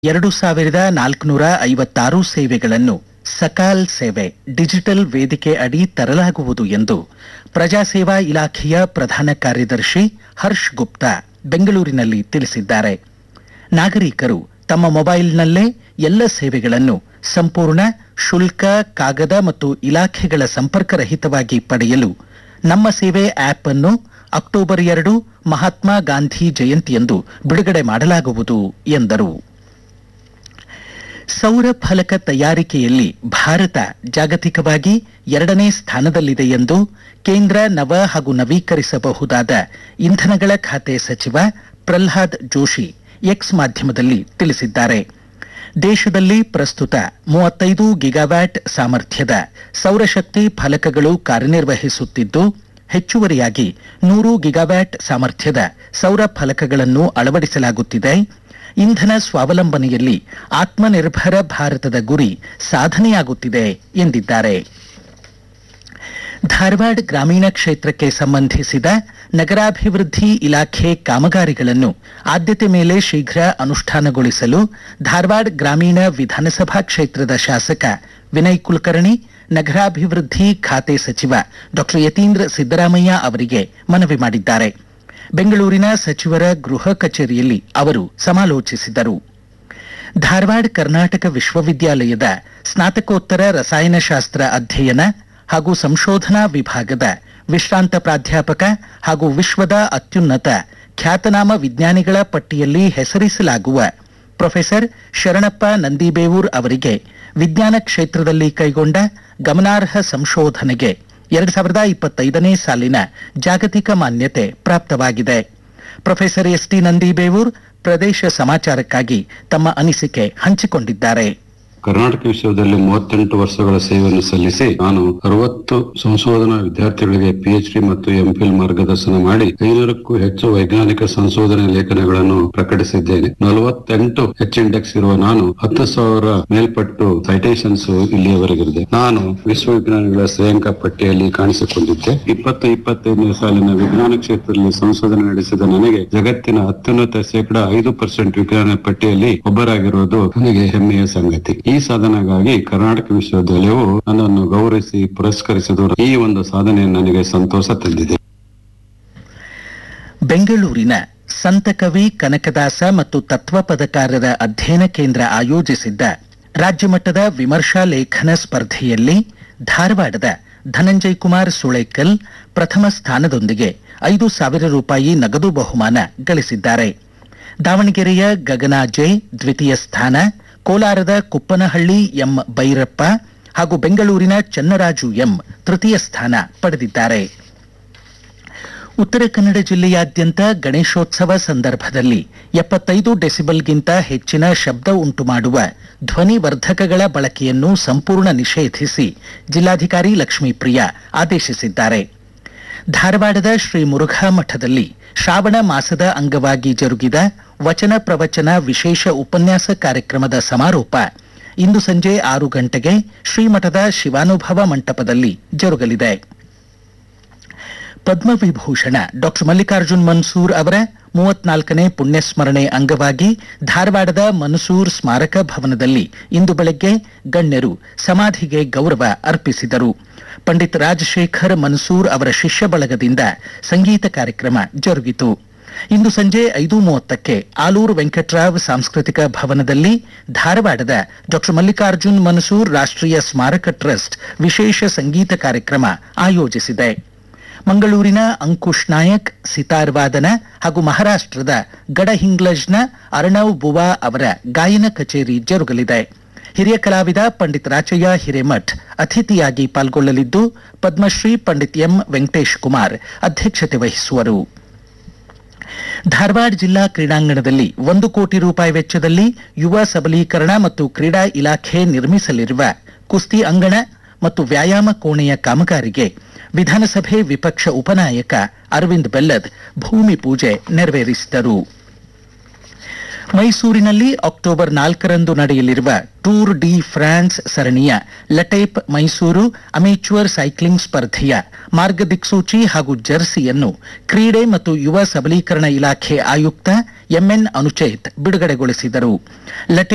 ಎರಡು ಸಾವಿರದ ನಾಲ್ಕುನೂರ ಐವತ್ತಾರು ಸೇವೆಗಳನ್ನು ಸಕಾಲ್ ಸೇವೆ ಡಿಜಿಟಲ್ ವೇದಿಕೆ ಅಡಿ ತರಲಾಗುವುದು ಎಂದು ಪ್ರಜಾಸೇವಾ ಇಲಾಖೆಯ ಪ್ರಧಾನ ಕಾರ್ಯದರ್ಶಿ ಹರ್ಷ್ ಗುಪ್ತಾ ಬೆಂಗಳೂರಿನಲ್ಲಿ ತಿಳಿಸಿದ್ದಾರೆ ನಾಗರಿಕರು ತಮ್ಮ ಮೊಬೈಲ್ನಲ್ಲೇ ಎಲ್ಲ ಸೇವೆಗಳನ್ನು ಸಂಪೂರ್ಣ ಶುಲ್ಕ ಕಾಗದ ಮತ್ತು ಇಲಾಖೆಗಳ ಸಂಪರ್ಕರಹಿತವಾಗಿ ಪಡೆಯಲು ನಮ್ಮ ಸೇವೆ ಆಪ್ ಅನ್ನು ಅಕ್ಟೋಬರ್ ಎರಡು ಮಹಾತ್ಮ ಗಾಂಧಿ ಜಯಂತಿಯಂದು ಬಿಡುಗಡೆ ಮಾಡಲಾಗುವುದು ಎಂದರು ಸೌರ ಫಲಕ ತಯಾರಿಕೆಯಲ್ಲಿ ಭಾರತ ಜಾಗತಿಕವಾಗಿ ಎರಡನೇ ಸ್ಥಾನದಲ್ಲಿದೆ ಎಂದು ಕೇಂದ್ರ ನವ ಹಾಗೂ ನವೀಕರಿಸಬಹುದಾದ ಇಂಧನಗಳ ಖಾತೆ ಸಚಿವ ಪ್ರಲ್ಹಾದ್ ಜೋಶಿ ಎಕ್ಸ್ ಮಾಧ್ಯಮದಲ್ಲಿ ತಿಳಿಸಿದ್ದಾರೆ ದೇಶದಲ್ಲಿ ಪ್ರಸ್ತುತ ಮೂವತ್ತೈದು ಗಿಗಾವ್ಯಾಟ್ ಸಾಮರ್ಥ್ಯದ ಸೌರಶಕ್ತಿ ಫಲಕಗಳು ಕಾರ್ಯನಿರ್ವಹಿಸುತ್ತಿದ್ದು ಹೆಚ್ಚುವರಿಯಾಗಿ ನೂರು ಗಿಗಾವ್ಯಾಟ್ ಸಾಮರ್ಥ್ಯದ ಸೌರ ಫಲಕಗಳನ್ನು ಅಳವಡಿಸಲಾಗುತ್ತಿದೆ ಇಂಧನ ಸ್ವಾವಲಂಬನೆಯಲ್ಲಿ ಆತ್ಮನಿರ್ಭರ ಭಾರತದ ಗುರಿ ಸಾಧನೆಯಾಗುತ್ತಿದೆ ಎಂದಿದ್ದಾರೆ ಧಾರವಾಡ ಗ್ರಾಮೀಣ ಕ್ಷೇತ್ರಕ್ಕೆ ಸಂಬಂಧಿಸಿದ ನಗರಾಭಿವೃದ್ಧಿ ಇಲಾಖೆ ಕಾಮಗಾರಿಗಳನ್ನು ಆದ್ಯತೆ ಮೇಲೆ ಶೀಘ್ರ ಅನುಷ್ಠಾನಗೊಳಿಸಲು ಧಾರವಾಡ ಗ್ರಾಮೀಣ ವಿಧಾನಸಭಾ ಕ್ಷೇತ್ರದ ಶಾಸಕ ವಿನಯ್ ಕುಲಕರ್ಣಿ ನಗರಾಭಿವೃದ್ಧಿ ಖಾತೆ ಸಚಿವ ಡಾಕ್ಟರ್ ಯತೀಂದ್ರ ಸಿದ್ದರಾಮಯ್ಯ ಅವರಿಗೆ ಮನವಿ ಮಾಡಿದ್ದಾರೆ ಬೆಂಗಳೂರಿನ ಸಚಿವರ ಗೃಹ ಕಚೇರಿಯಲ್ಲಿ ಅವರು ಸಮಾಲೋಚಿಸಿದರು ಧಾರವಾಡ ಕರ್ನಾಟಕ ವಿಶ್ವವಿದ್ಯಾಲಯದ ಸ್ನಾತಕೋತ್ತರ ರಸಾಯನಶಾಸ್ತ್ರ ಅಧ್ಯಯನ ಹಾಗೂ ಸಂಶೋಧನಾ ವಿಭಾಗದ ವಿಶ್ರಾಂತ ಪ್ರಾಧ್ಯಾಪಕ ಹಾಗೂ ವಿಶ್ವದ ಅತ್ಯುನ್ನತ ಖ್ಯಾತನಾಮ ವಿಜ್ಞಾನಿಗಳ ಪಟ್ಟಿಯಲ್ಲಿ ಹೆಸರಿಸಲಾಗುವ ಪ್ರೊಫೆಸರ್ ಶರಣಪ್ಪ ನಂದಿಬೇವೂರ್ ಅವರಿಗೆ ವಿಜ್ಞಾನ ಕ್ಷೇತ್ರದಲ್ಲಿ ಕೈಗೊಂಡ ಗಮನಾರ್ಹ ಸಂಶೋಧನೆಗೆ ಎರಡು ಸಾವಿರದ ಇಪ್ಪತ್ತೈದನೇ ಸಾಲಿನ ಜಾಗತಿಕ ಮಾನ್ಯತೆ ಪ್ರಾಪ್ತವಾಗಿದೆ ಪ್ರೊಫೆಸರ್ ಎಸ್ ಟಿ ನಂದಿಬೇವೂರ್ ಪ್ರದೇಶ ಸಮಾಚಾರಕ್ಕಾಗಿ ತಮ್ಮ ಅನಿಸಿಕೆ ಹಂಚಿಕೊಂಡಿದ್ದಾರೆ ಕರ್ನಾಟಕ ವಿಶ್ವವಿದ್ಯಾಲಯ ಮೂವತ್ತೆಂಟು ವರ್ಷಗಳ ಸೇವೆಯನ್ನು ಸಲ್ಲಿಸಿ ನಾನು ಅರವತ್ತು ಸಂಶೋಧನಾ ವಿದ್ಯಾರ್ಥಿಗಳಿಗೆ ಪಿಎಚ್ಡಿ ಮತ್ತು ಎಂಫಿಲ್ ಮಾರ್ಗದರ್ಶನ ಮಾಡಿ ಐನೂರಕ್ಕೂ ಹೆಚ್ಚು ವೈಜ್ಞಾನಿಕ ಸಂಶೋಧನೆ ಲೇಖನಗಳನ್ನು ಪ್ರಕಟಿಸಿದ್ದೇನೆ ನಲವತ್ತೆಂಟು ಎಚ್ ಇಂಡೆಕ್ಸ್ ಇರುವ ನಾನು ಹತ್ತು ಸಾವಿರ ಮೇಲ್ಪಟ್ಟು ಸೈಟೇಷನ್ಸ್ ಇಲ್ಲಿಯವರೆಗಿದೆ ನಾನು ವಿಶ್ವವಿಜ್ಞಾನಿಗಳ ಶ್ರೇಯಾಂಕ ಪಟ್ಟಿಯಲ್ಲಿ ಕಾಣಿಸಿಕೊಂಡಿದ್ದೆ ಇಪ್ಪತ್ತು ಇಪ್ಪತ್ತೈದನೇ ಸಾಲಿನ ವಿಜ್ಞಾನ ಕ್ಷೇತ್ರದಲ್ಲಿ ಸಂಶೋಧನೆ ನಡೆಸಿದ ನನಗೆ ಜಗತ್ತಿನ ಅತ್ಯುನ್ನತ ಶೇಕಡ ಐದು ಪರ್ಸೆಂಟ್ ವಿಜ್ಞಾನ ಪಟ್ಟಿಯಲ್ಲಿ ಒಬ್ಬರಾಗಿರುವುದು ನನಗೆ ಹೆಮ್ಮೆಯ ಸಂಗತಿ ಈ ಸಾಧನೆಗಾಗಿ ಕರ್ನಾಟಕ ವಿಶ್ವವಿದ್ಯಾಲಯವು ನನ್ನನ್ನು ಗೌರವಿಸಿ ಪುರಸ್ಕರಿಸಿದ್ದು ಈ ಒಂದು ಸಾಧನೆ ನನಗೆ ಸಂತೋಷ ತಂದಿದೆ ಬೆಂಗಳೂರಿನ ಸಂತಕವಿ ಕನಕದಾಸ ಮತ್ತು ತತ್ವ ಪದಕಾರರ ಅಧ್ಯಯನ ಕೇಂದ್ರ ಆಯೋಜಿಸಿದ್ದ ರಾಜ್ಯಮಟ್ಟದ ವಿಮರ್ಶಾ ಲೇಖನ ಸ್ಪರ್ಧೆಯಲ್ಲಿ ಧಾರವಾಡದ ಧನಂಜಯ್ ಕುಮಾರ್ ಸುಳೇಕಲ್ ಪ್ರಥಮ ಸ್ಥಾನದೊಂದಿಗೆ ಐದು ಸಾವಿರ ರೂಪಾಯಿ ನಗದು ಬಹುಮಾನ ಗಳಿಸಿದ್ದಾರೆ ದಾವಣಗೆರೆಯ ಗಗನಾ ಜೆ ದ್ವಿತೀಯ ಸ್ಥಾನ ಕೋಲಾರದ ಕುಪ್ಪನಹಳ್ಳಿ ಎಂ ಬೈರಪ್ಪ ಹಾಗೂ ಬೆಂಗಳೂರಿನ ಚನ್ನರಾಜು ಎಂ ತೃತೀಯ ಸ್ಥಾನ ಪಡೆದಿದ್ದಾರೆ ಉತ್ತರ ಕನ್ನಡ ಜಿಲ್ಲೆಯಾದ್ಯಂತ ಗಣೇಶೋತ್ಸವ ಸಂದರ್ಭದಲ್ಲಿ ಎಪ್ಪತ್ತೈದು ಡೆಸಿಬಲ್ಗಿಂತ ಹೆಚ್ಚಿನ ಶಬ್ದ ಉಂಟು ಮಾಡುವ ಧ್ವನಿ ವರ್ಧಕಗಳ ಬಳಕೆಯನ್ನು ಸಂಪೂರ್ಣ ನಿಷೇಧಿಸಿ ಜಿಲ್ಲಾಧಿಕಾರಿ ಲಕ್ಷ್ಮೀಪ್ರಿಯ ಆದೇಶಿಸಿದ್ದಾರೆ ಧಾರವಾಡದ ಶ್ರೀ ಮುರುಘಾ ಮಠದಲ್ಲಿ ಶ್ರಾವಣ ಮಾಸದ ಅಂಗವಾಗಿ ಜರುಗಿದ ವಚನ ಪ್ರವಚನ ವಿಶೇಷ ಉಪನ್ಯಾಸ ಕಾರ್ಯಕ್ರಮದ ಸಮಾರೋಪ ಇಂದು ಸಂಜೆ ಆರು ಗಂಟೆಗೆ ಶ್ರೀಮಠದ ಶಿವಾನುಭವ ಮಂಟಪದಲ್ಲಿ ಜರುಗಲಿದೆ ಪದ್ಮವಿಭೂಷಣ ಡಾಕ್ಟರ್ ಮಲ್ಲಿಕಾರ್ಜುನ್ ಮನ್ಸೂರ್ ಅವರ ಮೂವತ್ನಾಲ್ಕನೇ ಪುಣ್ಯಸ್ಮರಣೆ ಅಂಗವಾಗಿ ಧಾರವಾಡದ ಮನ್ಸೂರ್ ಸ್ಮಾರಕ ಭವನದಲ್ಲಿ ಇಂದು ಬೆಳಗ್ಗೆ ಗಣ್ಯರು ಸಮಾಧಿಗೆ ಗೌರವ ಅರ್ಪಿಸಿದರು ಪಂಡಿತ್ ರಾಜಶೇಖರ್ ಮನ್ಸೂರ್ ಅವರ ಶಿಷ್ಯ ಬಳಗದಿಂದ ಸಂಗೀತ ಕಾರ್ಯಕ್ರಮ ಜರುಗಿತು ಇಂದು ಸಂಜೆ ಐದು ಮೂವತ್ತಕ್ಕೆ ಆಲೂರು ವೆಂಕಟರಾವ್ ಸಾಂಸ್ಕೃತಿಕ ಭವನದಲ್ಲಿ ಧಾರವಾಡದ ಡಾಕ್ಟರ್ ಮಲ್ಲಿಕಾರ್ಜುನ್ ಮನ್ಸೂರ್ ರಾಷ್ಟ್ರೀಯ ಸ್ಮಾರಕ ಟ್ರಸ್ಟ್ ವಿಶೇಷ ಸಂಗೀತ ಕಾರ್ಯಕ್ರಮ ಆಯೋಜಿಸಿದೆ ಮಂಗಳೂರಿನ ಅಂಕುಶ್ ನಾಯಕ್ ಸಿತಾರ್ ವಾದನ ಹಾಗೂ ಮಹಾರಾಷ್ಟ್ರದ ಗಡಹಿಂಗ್ಲಜ್ನ ಅರ್ಣವ್ ಬುವಾ ಅವರ ಗಾಯನ ಕಚೇರಿ ಜರುಗಲಿದೆ ಹಿರಿಯ ಕಲಾವಿದ ಪಂಡಿತ್ ರಾಚಯ್ಯ ಹಿರೇಮಠ್ ಅತಿಥಿಯಾಗಿ ಪಾಲ್ಗೊಳ್ಳಲಿದ್ದು ಪದ್ಮಶ್ರೀ ಪಂಡಿತ್ ಎಂ ವೆಂಕಟೇಶ್ ಕುಮಾರ್ ಅಧ್ಯಕ್ಷತೆ ವಹಿಸುವರು ಧಾರವಾಡ ಜಿಲ್ಲಾ ಕ್ರೀಡಾಂಗಣದಲ್ಲಿ ಒಂದು ಕೋಟಿ ರೂಪಾಯಿ ವೆಚ್ಚದಲ್ಲಿ ಯುವ ಸಬಲೀಕರಣ ಮತ್ತು ಕ್ರೀಡಾ ಇಲಾಖೆ ನಿರ್ಮಿಸಲಿರುವ ಕುಸ್ತಿ ಅಂಗಣ ಮತ್ತು ವ್ಯಾಯಾಮ ಕೋಣೆಯ ಕಾಮಗಾರಿಗೆ ವಿಧಾನಸಭೆ ವಿಪಕ್ಷ ಉಪನಾಯಕ ಅರವಿಂದ್ ಬೆಲ್ಲದ್ ಭೂಮಿ ಪೂಜೆ ನೆರವೇರಿಸಿದರು ಮೈಸೂರಿನಲ್ಲಿ ಅಕ್ಟೋಬರ್ ನಾಲ್ಕರಂದು ನಡೆಯಲಿರುವ ಟೂರ್ ಡಿ ಫ್ರಾನ್ಸ್ ಸರಣಿಯ ಲಟೇಪ್ ಮೈಸೂರು ಅಮೇಚ್ಯೂರ್ ಸೈಕ್ಲಿಂಗ್ ಸ್ಪರ್ಧೆಯ ಮಾರ್ಗದಿಕ್ಸೂಚಿ ಹಾಗೂ ಜರ್ಸಿಯನ್ನು ಕ್ರೀಡೆ ಮತ್ತು ಯುವ ಸಬಲೀಕರಣ ಇಲಾಖೆ ಆಯುಕ್ತ ಎಂಎನ್ ಅನುಚೇತ್ ಬಿಡುಗಡೆಗೊಳಿಸಿದರು ಲಟೇಪ್